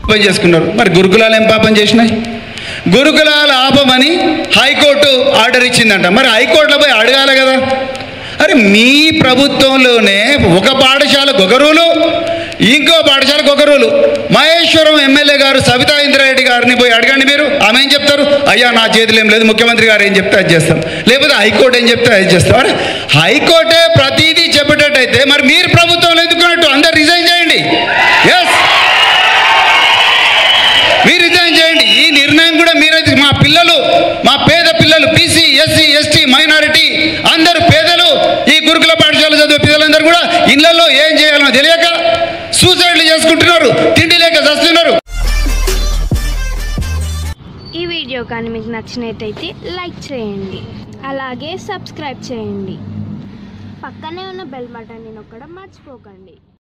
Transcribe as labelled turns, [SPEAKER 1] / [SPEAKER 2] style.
[SPEAKER 1] open చేసుకున్నారు మరి గురుకులాలు ఏం పాపం చేసినాయి గురుకులాలు ఆపమని హైకోర్టు ఆర్డర్ ఇచ్చిందంట మరి హైకోర్టులో పోయి అడగాలి కదా అరే మీ ప్రభుత్వంలోనే ఒక పాఠశాలకు ఒక రూలు ఇంకో పాఠశాలకు ఒక రూలు మహేశ్వరం ఎమ్మెల్యే గారు సవితా ఇంద్రారెడ్డి గారిని పోయి అడగండి మీరు ఆమె ఏం చెప్తారు అయ్యా నా చేతులు ఏం లేదు ముఖ్యమంత్రి గారు ఏం చెప్తే అది చేస్తాం లేకపోతే హైకోర్టు ఏం చెప్తే అది చేస్తాం అరే హైకోర్టే ప్రతిదీ చెప్పేటట్టయితే మరి మీరు ప్రభుత్వంలో ఎందుకున్నట్టు అందరు రిజైన్ చేయండి ఎస్ మీరు రిజైన్ చేయండి ఈ నిర్ణయం కూడా మీరైతే మా పిల్లలు మా పేద పిల్లలు బీసీ ఎస్సీ ఎస్టీ మైనారిటీ అందరూ పేదలు ఈ గురుకుల పాఠశాల చదివే పిల్లలందరూ కూడా ఇళ్లలో ఏం చేయాలో తెలియక సూసైడ్లు చేసుకుంటున్నారు తిండి లేక చస్తున్నారు
[SPEAKER 2] ఈ వీడియో కానీ మీకు నచ్చినట్టయితే లైక్ చేయండి అలాగే సబ్స్క్రైబ్ చేయండి పక్కనే ఉన్న బెల్ బటన్ని నొక్కడం మర్చిపోకండి